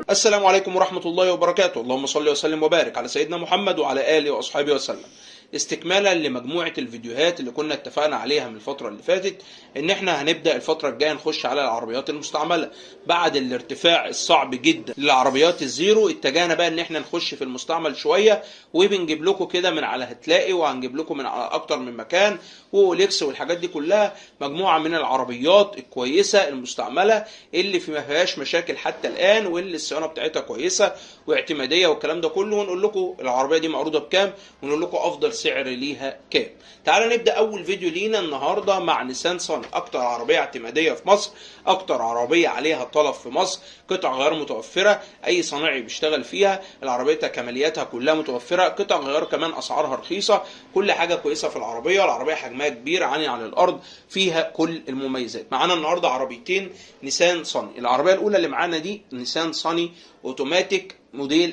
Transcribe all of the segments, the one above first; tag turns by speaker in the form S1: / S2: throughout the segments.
S1: السلام عليكم ورحمة الله وبركاته اللهم صل وسلم وبارك على سيدنا محمد وعلى آله وأصحابه وسلم استكمالا لمجموعة الفيديوهات اللي كنا اتفقنا عليها من الفترة اللي فاتت ان احنا هنبدأ الفترة الجاية نخش على العربيات المستعملة بعد الارتفاع الصعب جدا للعربيات الزيرو اتجهنا بقى ان احنا نخش في المستعمل شوية وبنجيب لكم كده من على هتلاقي وهنجيب لكم من على اكتر من مكان واوليكس والحاجات دي كلها مجموعة من العربيات الكويسة المستعملة اللي في ما فيهاش مشاكل حتى الان واللي الصيانة بتاعتها كويسة واعتمادية والكلام ده كله ونقول لكم العربية دي معروضة بكام ونقول لكم افضل سعر ليها كام تعالى نبدا اول فيديو لينا النهارده مع نيسان صني اكتر عربيه اعتماديه في مصر اكتر عربيه عليها طلب في مصر قطع غيار متوفره اي صناعي بيشتغل فيها العربيه كمالياتها كلها متوفره قطع غيار كمان اسعارها رخيصه كل حاجه كويسه في العربيه العربيه حجمها كبير عالي عن الارض فيها كل المميزات معانا النهارده عربيتين نيسان صني العربيه الاولى اللي معانا دي نيسان صني اوتوماتيك موديل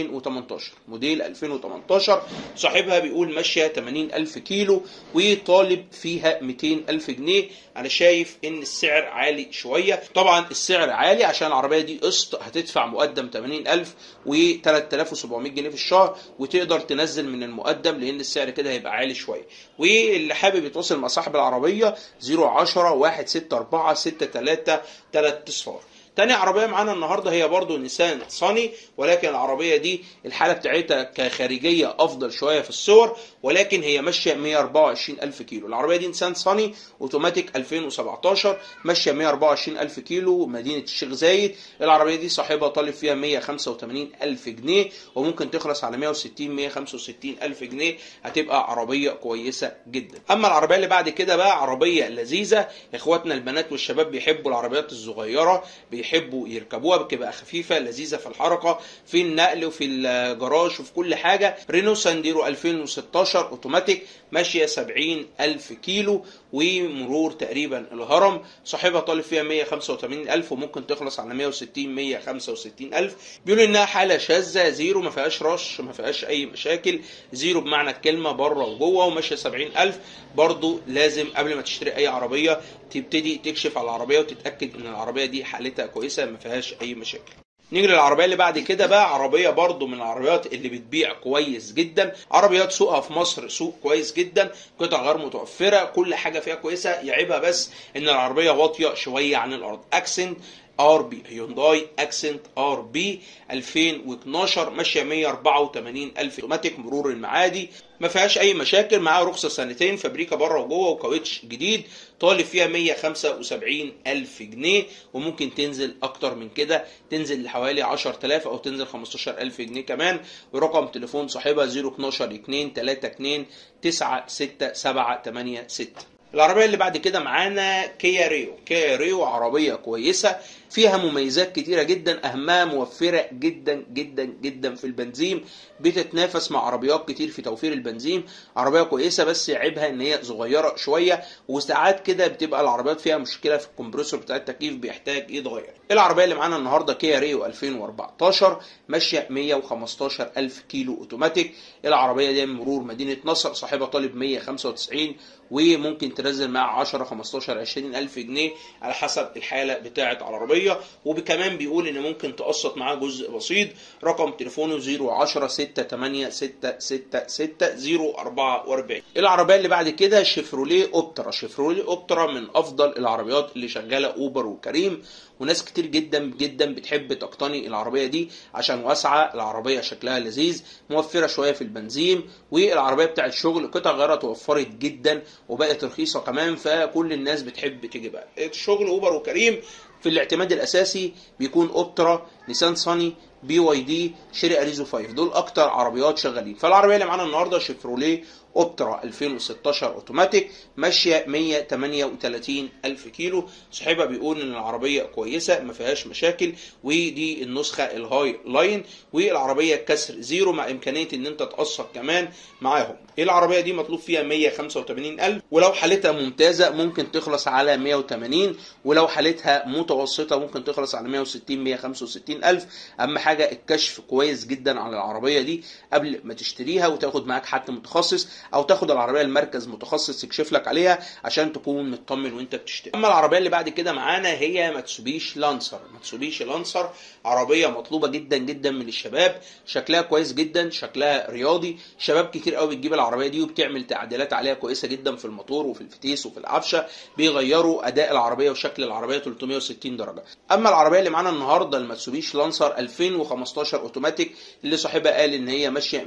S1: 2018 موديل 2018 صاحبها بيقول ماشيه 80 ألف كيلو وطالب فيها 200 ألف جنيه أنا شايف إن السعر عالي شوية طبعا السعر عالي عشان العربية دي قسط هتدفع مقدم 80 ألف و 3700 جنيه في الشهر وتقدر تنزل من المقدم لأن السعر كده هيبقى عالي شوية واللي حابب يتواصل مع صاحب العربية 010 164 63 3 اصفار تاني عربية معانا النهاردة هي برضو نيسان صاني ولكن العربية دي الحالة بتاعتها كخارجية أفضل شوية في الصور ولكن هي ماشية 124 ألف كيلو العربية دي نيسان صاني أوتوماتيك 2017 ماشية 124 ألف كيلو مدينة الشيخ زايد العربية دي صاحبها طالب فيها 185 ألف جنيه وممكن تخلص على 160 165 ألف جنيه هتبقى عربية كويسة جدا أما العربية اللي بعد كده بقى عربية لذيذة إخواتنا البنات والشباب بيحبوا العربيات الصغيرة بيحبوا يركبوها بتبقى خفيفه لذيذه في الحركه في النقل وفي الجراج وفي كل حاجه رينو سانديرو 2016 اوتوماتيك ماشيه 70 الف كيلو ومرور تقريبا الهرم صاحبها طالب فيها 185 الف وممكن تخلص على 160 165 الف بيقولوا انها حاله شاذه زيرو ما فيهاش رش ما فيهاش اي مشاكل زيرو بمعنى الكلمه بره وجوه وماشيه 70 الف برضو لازم قبل ما تشتري اي عربيه تبتدي تكشف على العربيه وتتاكد ان العربيه دي حالتها كويسه ما فيهاش اي مشاكل نيجي للعربيه اللي بعد كده بقى عربيه برضو من العربيات اللي بتبيع كويس جدا عربيات سوقها في مصر سوق كويس جدا قطع غير متوفره كل حاجه فيها كويسه يعيبها بس ان العربيه واطيه شويه عن الارض اكسنت ار بي هيونداي اكسنت ار بي 2012 ماشيه 184 الف اوتوماتيك مرور المعادي ما فيهاش اي مشاكل معاها رخصه سنتين فابريكا بره وجوه وكاوتش جديد طالب فيها 175 الف جنيه وممكن تنزل اكتر من كده تنزل لحوالي 10000 او تنزل 15000 جنيه كمان ورقم تليفون صاحبها 012 2 32 96786 العربيه اللي بعد كده معانا كيا ريو كيا ريو عربيه كويسه فيها مميزات كتيرة جدا أهمها موفرة جدا جدا جدا في البنزين بتتنافس مع عربيات كتير في توفير البنزين عربية كويسة بس عيبها إن هي صغيرة شوية وساعات كده بتبقى العربيات فيها مشكلة في الكمبريسور بتاع التكييف بيحتاج يتغير العربية اللي معانا النهاردة كيا ريو 2014 ماشية 115 ألف كيلو أوتوماتيك العربية دي مرور مدينة نصر صاحبها طالب 195 وممكن تنزل معاها 10 15 20 ألف جنيه على حسب الحالة بتاعة العربية العربية وكمان بيقول ان ممكن تقسط معاه جزء بسيط رقم تليفونه 010 68 666 044 العربية اللي بعد كده شيفروليه اوبترا شيفروليه اوبترا من افضل العربيات اللي شغالة اوبر وكريم وناس كتير جدا جدا بتحب تقتني العربيه دي عشان واسعه العربيه شكلها لذيذ موفره شويه في البنزين والعربيه بتاعه الشغل قطع غيارها توفرت جدا وبقت رخيصه كمان فكل الناس بتحب تجيبها الشغل اوبر وكريم في الاعتماد الاساسي بيكون اوبترا نيسان صاني بي واي دي شيري اريزو 5 دول اكتر عربيات شغالين فالعربيه اللي معانا النهارده شيفروليه اوبترا 2016 اوتوماتيك ماشيه 138 الف كيلو صاحبها بيقول ان العربيه كويسه ما فيهاش مشاكل ودي النسخه الهاي لاين والعربيه كسر زيرو مع امكانيه ان انت تقسط كمان معاهم العربيه دي مطلوب فيها 185 الف ولو حالتها ممتازه ممكن تخلص على 180 ولو حالتها متوسطه ممكن تخلص على 160 165 160000 اهم حاجه الكشف كويس جدا على العربيه دي قبل ما تشتريها وتاخد معاك حد متخصص او تاخد العربيه لمركز متخصص يكشف لك عليها عشان تكون مطمن وانت بتشتري اما العربيه اللي بعد كده معانا هي ماتسوبيش لانسر ماتسوبيشي لانسر عربيه مطلوبه جدا جدا من الشباب شكلها كويس جدا شكلها رياضي شباب كتير قوي بتجيب العربيه دي وبتعمل تعديلات عليها كويسه جدا في الموتور وفي الفتيس وفي العفشه بيغيروا اداء العربيه وشكل العربيه 360 درجه اما العربيه اللي معانا النهارده الماتسوبيش لانسر 2015 اوتوماتيك اللي صاحبها قال ان هي ماشيه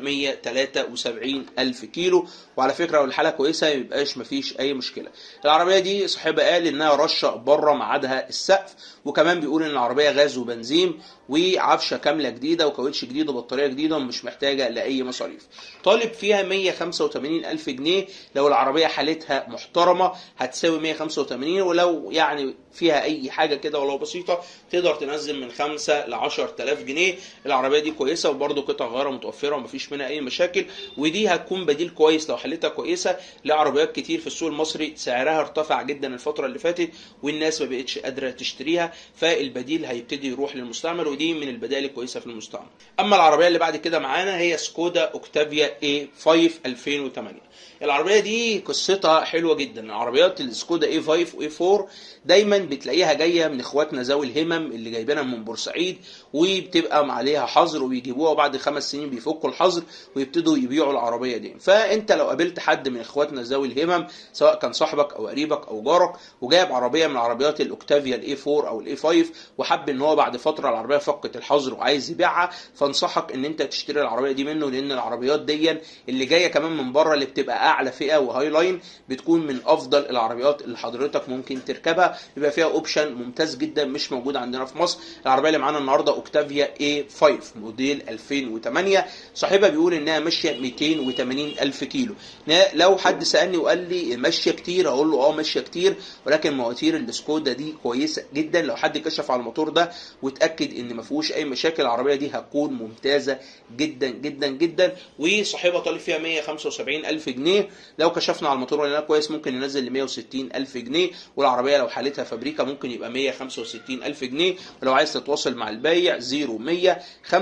S1: 173 الف كيلو وعلى فكره لو الحاله كويسه ما يبقاش مفيش اي مشكله العربيه دي صاحبها قال انها رشه بره ميعادها السقف وكمان بيقول ان العربيه غاز وبنزين وعفشه كامله جديده وكاوتش جديد وبطاريه جديده ومش محتاجه لاي مصاريف طالب فيها 185 الف جنيه لو العربيه حالتها محترمه هتساوي 185 ولو يعني فيها اي حاجه كده ولو بسيطه تقدر تنزل من 5 ل 10000 جنيه العربيه دي كويسه وبرده قطع غيارها متوفره ومفيش منها اي مشاكل ودي هتكون بديل كويس لو حالتها كويسه لعربيات كتير في السوق المصري سعرها ارتفع جدا الفتره اللي فاتت والناس ما بقتش قادره تشتريها فالبديل هيبتدي يروح للمستعمل ودي من البدائل الكويسه في المستعمل اما العربيه اللي بعد كده معانا هي سكودا اوكتافيا A5 2008 العربيه دي قصتها حلوه جدا العربيات السكودا اي 5 واي 4 دايما بتلاقيها جايه من اخواتنا ذوي الهمم اللي جايبينها من بورسعيد وبتبقى عليها حظر وبيجيبوها وبعد خمس سنين بيفكوا الحظر ويبتدوا يبيعوا العربيه دي فانت لو قابلت حد من اخواتنا ذوي الهمم سواء كان صاحبك او قريبك او جارك وجايب عربيه من عربيات الاوكتافيا الاي 4 او الاي 5 وحب ان هو بعد فتره العربيه فقت الحظر وعايز يبيعها فانصحك ان انت تشتري العربيه دي منه لان العربيات دي اللي جايه كمان من بره اللي بتبقى اعلى فئه وهاي لاين بتكون من افضل العربيات اللي حضرتك ممكن تركبها بيبقى فيها اوبشن ممتاز جدا مش موجود عندنا في مصر العربيه اللي معانا النهارده اوكتافيا اي 5 موديل 2008 صاحبها بيقول انها ماشيه 280 الف كيلو لو حد سالني وقال لي ماشيه كتير هقول له اه ماشيه كتير ولكن مواتير السكودا دي كويسه جدا لو حد كشف على الموتور ده واتاكد ان ما فيهوش اي مشاكل العربيه دي هتكون ممتازه جدا جدا جدا وصاحبها طالب فيها 175 الف جنيه لو كشفنا على الموتور ولقيناه كويس ممكن ينزل ل 160 الف جنيه والعربيه لو حالتها فابريكا ممكن يبقى 165 الف جنيه ولو عايز تتواصل مع البايع 0100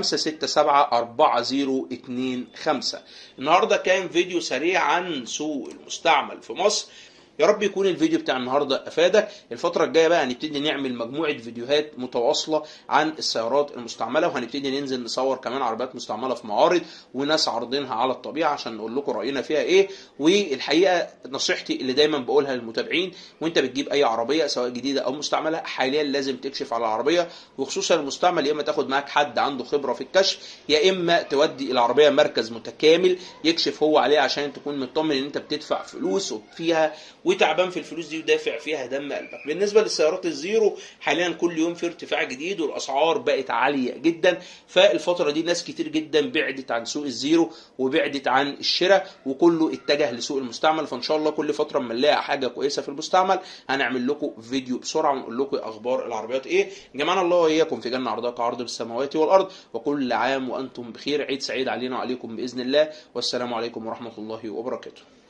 S1: 567 4025 النهارده كان فيديو سريع عن سوق المستعمل في مصر يا رب يكون الفيديو بتاع النهارده افادك الفتره الجايه بقى هنبتدي نعمل مجموعه فيديوهات متواصله عن السيارات المستعمله وهنبتدي ننزل نصور كمان عربيات مستعمله في معارض وناس عارضينها على الطبيعه عشان نقول لكم راينا فيها ايه والحقيقه نصيحتي اللي دايما بقولها للمتابعين وانت بتجيب اي عربيه سواء جديده او مستعمله حاليا لازم تكشف على العربيه وخصوصا المستعمل يا اما تاخد معاك حد عنده خبره في الكشف يا اما تودي العربيه مركز متكامل يكشف هو عليها عشان تكون مطمن ان انت بتدفع فلوس فيها وتعبان في الفلوس دي ودافع فيها دم قلبك بالنسبه للسيارات الزيرو حاليا كل يوم في ارتفاع جديد والاسعار بقت عاليه جدا فالفتره دي ناس كتير جدا بعدت عن سوق الزيرو وبعدت عن الشراء وكله اتجه لسوق المستعمل فان شاء الله كل فتره اما نلاقي حاجه كويسه في المستعمل هنعمل لكم فيديو بسرعه ونقول لكم اخبار العربيات ايه جمعنا الله واياكم في جنه عرضها كعرض بالسماوات والارض وكل عام وانتم بخير عيد سعيد علينا وعليكم باذن الله والسلام عليكم ورحمه الله وبركاته